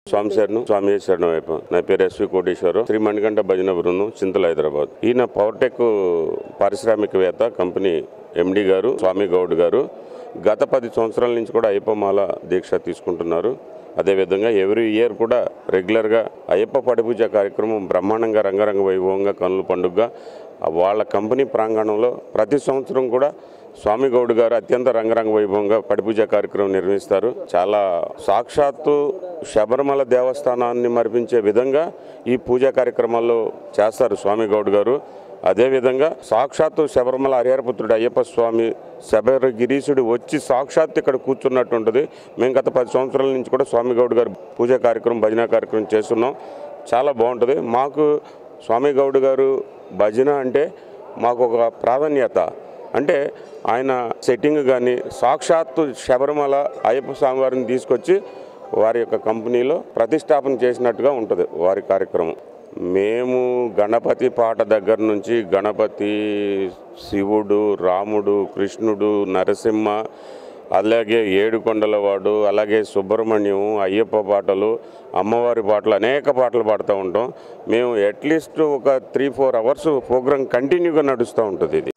స్వామి శరణం స్వామి శరణం వైపు నా పేరు ఎస్వి కోటేశ్వరం శ్రీ మణికంఠ భజన బృందం చింతల హైదరాబాద్ ఈయన పవర్టెక్ పారిశ్రామికవేత్త కంపెనీ ఎండి గారు స్వామి గౌడ్ గారు గత పది సంవత్సరాల నుంచి కూడా అయ్యప్పమాల దీక్ష తీసుకుంటున్నారు అదేవిధంగా ఎవ్రీ ఇయర్ కూడా రెగ్యులర్గా అయ్యప్ప పడిపూజ కార్యక్రమం బ్రహ్మాండంగా రంగరంగ వైభవంగా కనుల పండుగగా వాళ్ళ కంపెనీ ప్రాంగణంలో ప్రతి సంవత్సరం కూడా స్వామి గౌడ్ గారు అత్యంత రంగరంగ వైభవంగా పడిపూజ కార్యక్రమం నిర్వహిస్తారు చాలా సాక్షాత్తు శబరిమల దేవస్థానాన్ని మరిపించే విధంగా ఈ పూజా కార్యక్రమాల్లో చేస్తారు స్వామి గౌడ్ గారు అదేవిధంగా సాక్షాత్తు శబరిమల హరిహరపుత్రుడు అయ్యప్ప స్వామి శబరి గిరీశుడు వచ్చి సాక్షాత్తు ఇక్కడ కూర్చున్నట్టు ఉంటుంది మేము గత పది సంవత్సరాల నుంచి కూడా స్వామి గౌడ్ గారు పూజా కార్యక్రమం భజన కార్యక్రమం చేస్తున్నాం చాలా బాగుంటుంది మాకు స్వామి గౌడ్ గారు భజన అంటే మాకు ఒక ప్రాధాన్యత అంటే ఆయన సెట్టింగ్ కానీ సాక్షాత్తు శబరిమల అయ్యప్ప స్వామి వారిని తీసుకొచ్చి వారి యొక్క కంపెనీలో ప్రతిష్టాపన చేసినట్టుగా ఉంటుంది వారి కార్యక్రమం మేము గణపతి పాట దగ్గర నుంచి గణపతి శివుడు రాముడు కృష్ణుడు నరసింహ అలాగే ఏడుకొండలవాడు అలాగే సుబ్రహ్మణ్యం అయ్యప్ప పాటలు అమ్మవారి పాటలు అనేక పాటలు పాడుతూ ఉంటాం మేము అట్లీస్ట్ ఒక త్రీ ఫోర్ అవర్స్ ప్రోగ్రామ్ కంటిన్యూగా నడుస్తూ ఉంటుంది ఇది